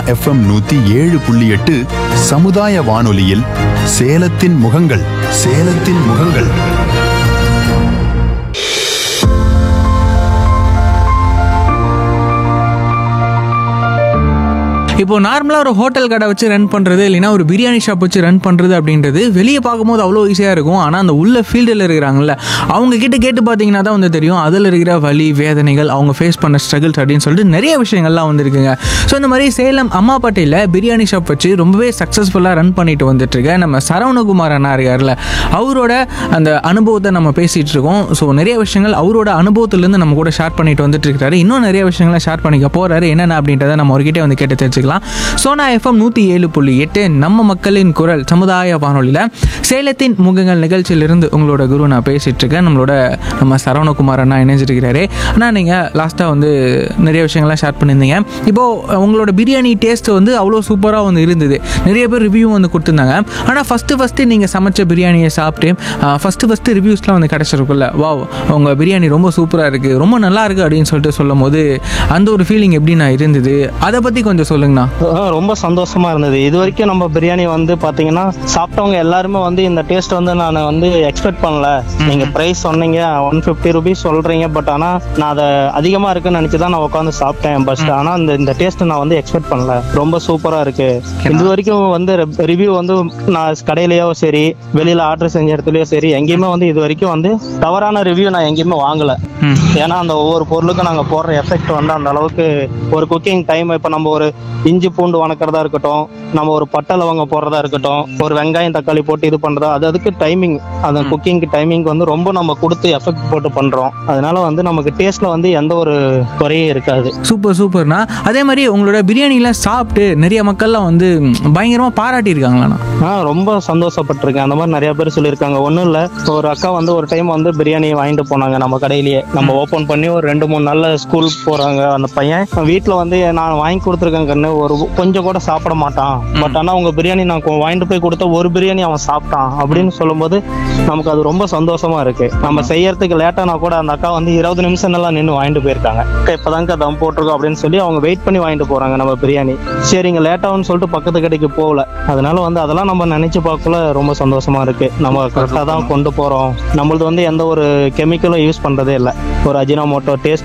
FM நூத்தி ஏழு புள்ளி எட்டு சமுதாய வானொலியில் சேலத்தின் முகங்கள் சேலத்தின் முகங்கள் இப்போ நார்மலாக ஒரு ஹோட்டல் கடை வச்சு ரன் பண்ணுறது இல்லைன்னா ஒரு பிரியாணி ஷாப் வச்சு ரன் பண்ணுறது அப்படின்றது வெளியே பார்க்கும்போது அவ்வளோ ஈஸியாக இருக்கும் ஆனால் அந்த உள்ள ஃபீல்டில் இருக்கிறாங்கல்ல அவங்க கிட்ட கேட்டு பார்த்தீங்கன்னா தான் வந்து தெரியும் அதில் இருக்கிற வலி வேதனைகள் அவங்க ஃபேஸ் பண்ண ஸ்ட்ரகிள்ஸ் அப்படின்னு சொல்லிட்டு நிறைய விஷயங்கள்லாம் வந்துருக்குங்க ஸோ இந்த மாதிரி சேலம் அம்மாப்பேட்டையில் பிரியாணி ஷாப் வச்சு ரொம்பவே சக்ஸஸ்ஃபுல்லாக ரன் பண்ணிட்டு வந்துட்டு இருக்க நம்ம சரவணகுமார் அண்ணா இருக்கார்ல அவரோட அந்த அனுபவத்தை நம்ம பேசிகிட்டு இருக்கோம் ஸோ நிறைய விஷயங்கள் அவரோட அனுபவத்திலேருந்து நம்ம கூட ஷேர் பண்ணிட்டு வந்துட்டு இருக்காரு இன்னும் நிறைய விஷயங்களை ஷேர் பண்ணிக்க போறாரு என்னென்ன அப்படின்றத நம்ம அவர்கிட்ட வந்து கேட்டு தெரிஞ்சுக்கலாம் சோனா எஃப்எம் நூற்றி ஏழு புள்ளி எட்டு நம்ம மக்களின் குரல் சமுதாய வானொலியில் சேலத்தின் முகங்கள் நிகழ்ச்சியிலிருந்து உங்களோட குரு நான் பேசிட்டு இருக்கேன் நம்மளோட நம்ம சரவணகுமார் அண்ணா இணைஞ்சிருக்கிறாரு அண்ணா நீங்கள் லாஸ்ட்டாக வந்து நிறைய விஷயங்கள்லாம் ஷேர் பண்ணியிருந்தீங்க இப்போது உங்களோட பிரியாணி டேஸ்ட் வந்து அவ்வளோ சூப்பராக வந்து இருந்தது நிறைய பேர் ரிவ்யூ வந்து கொடுத்துருந்தாங்க ஆனால் ஃபஸ்ட்டு ஃபஸ்ட்டு நீங்கள் சமைச்ச பிரியாணியை சாப்பிட்டு ஃபஸ்ட்டு ஃபஸ்ட்டு ரிவ்யூஸ்லாம் வந்து கிடச்சிருக்குல்ல வாவ் உங்கள் பிரியாணி ரொம்ப சூப்பராக இருக்குது ரொம்ப நல்லா இருக்குது அப்படின்னு சொல்லிட்டு சொல்லும் போது அந்த ஒரு ஃபீலிங் எப்படி நான் இருந்தது அதை பற்றி கொஞ்சம் சொல்லுங்கண்ணா ஆ, ரொம்ப சந்தோஷமா இருந்தது இது வரைக்கும் நம்ம பிரியாணி வந்து பாத்தீங்கன்னா சாப்பிட்டவங்க எல்லாருமே வந்து இந்த டேஸ்ட் வந்து நான் வந்து எக்ஸ்பெக்ட் பண்ணல நீங்க பிரைஸ் சொன்னீங்க ஒன் பிப்டி ருபீஸ் சொல்றீங்க பட் ஆனா நான் அதை அதிகமா இருக்குன்னு நினைச்சு தான் நான் உட்காந்து சாப்பிட்டேன் பட் ஆனா இந்த இந்த டேஸ்ட் நான் வந்து எக்ஸ்பெக்ட் பண்ணல ரொம்ப சூப்பரா இருக்கு இது வரைக்கும் வந்து ரிவ்யூ வந்து நான் கடையிலயோ சரி வெளியில ஆர்டர் செஞ்ச இடத்துலயோ சரி எங்கேயுமே வந்து இது வரைக்கும் வந்து தவறான ரிவ்யூ நான் எங்கேயுமே வாங்கல ஏன்னா அந்த ஒவ்வொரு பொருளுக்கும் நாங்க போடுற எஃபெக்ட் வந்து அந்த அளவுக்கு ஒரு குக்கிங் டைம் இப்ப நம்ம ஒரு இஞ்சி பூண்டு வணக்கிறதா இருக்கட்டும் நம்ம ஒரு பட்டை லவங்க போடுறதா இருக்கட்டும் ஒரு வெங்காயம் தக்காளி போட்டு இது பண்றதா அது அதுக்கு டைமிங் அந்த குக்கிங் டைமிங் வந்து ரொம்ப நம்ம கொடுத்து எஃபெக்ட் போட்டு பண்றோம் அதனால வந்து நமக்கு டேஸ்ட்ல வந்து எந்த ஒரு குறையும் இருக்காது சூப்பர் சூப்பர்ண்ணா அதே மாதிரி உங்களோட பிரியாணிலாம் சாப்பிட்டு நிறைய மக்கள்லாம் வந்து பயங்கரமாக பாராட்டியிருக்காங்களாண்ணா ஆ ரொம்ப சந்தோஷப்பட்டிருக்கேன் அந்த மாதிரி நிறைய பேர் சொல்லியிருக்காங்க ஒன்றும் இல்லை ஒரு அக்கா வந்து ஒரு டைம் வந்து பிரியாணி வாங்கிட்டு போனாங்க நம்ம கடையிலேயே நம்ம ஓப்பன் பண்ணி ஒரு ரெண்டு மூணு நாள்ல ஸ்கூல் போறாங்க அந்த பையன் வீட்டில் வந்து நான் வாங்கி கொடுத்துருக்கேன் கண்ணு ஒரு கொஞ்சம் கூட சாப்பிட மாட்டான் பட் ஆனால் உங்க பிரியாணி நான் கொ- வாங்கிட்டு போய் கொடுத்த ஒரு பிரியாணி அவன் சாப்பிட்டான் அப்படின்னு சொல்லும்போது நமக்கு அது ரொம்ப சந்தோஷமா இருக்கு நம்ம செய்யறதுக்கு லேட்டானா கூட அந்த அக்கா வந்து இருபது நிமிஷம் எல்லாம் நின்று வாங்கிட்டு போயிருக்காங்க அக்கா இப்பதாங்க தம் போட்டிருக்கோம் அப்படின்னு சொல்லி அவங்க வெயிட் பண்ணி வாங்கிட்டு போறாங்க நம்ம பிரியாணி சரிங்க லேட்டாகும்னு சொல்லிட்டு பக்கத்து கடைக்கு போகல அதனால வந்து அதெல்லாம் நம்ம நினைச்சு பார்க்கல ரொம்ப சந்தோஷமா இருக்கு நம்ம கரெக்டாக தான் கொண்டு போறோம் நம்மளது வந்து எந்த ஒரு கெமிக்கலும் யூஸ் பண்றதே இல்லை ஒரு அஜினோமோட்டோ டேஸ்ட்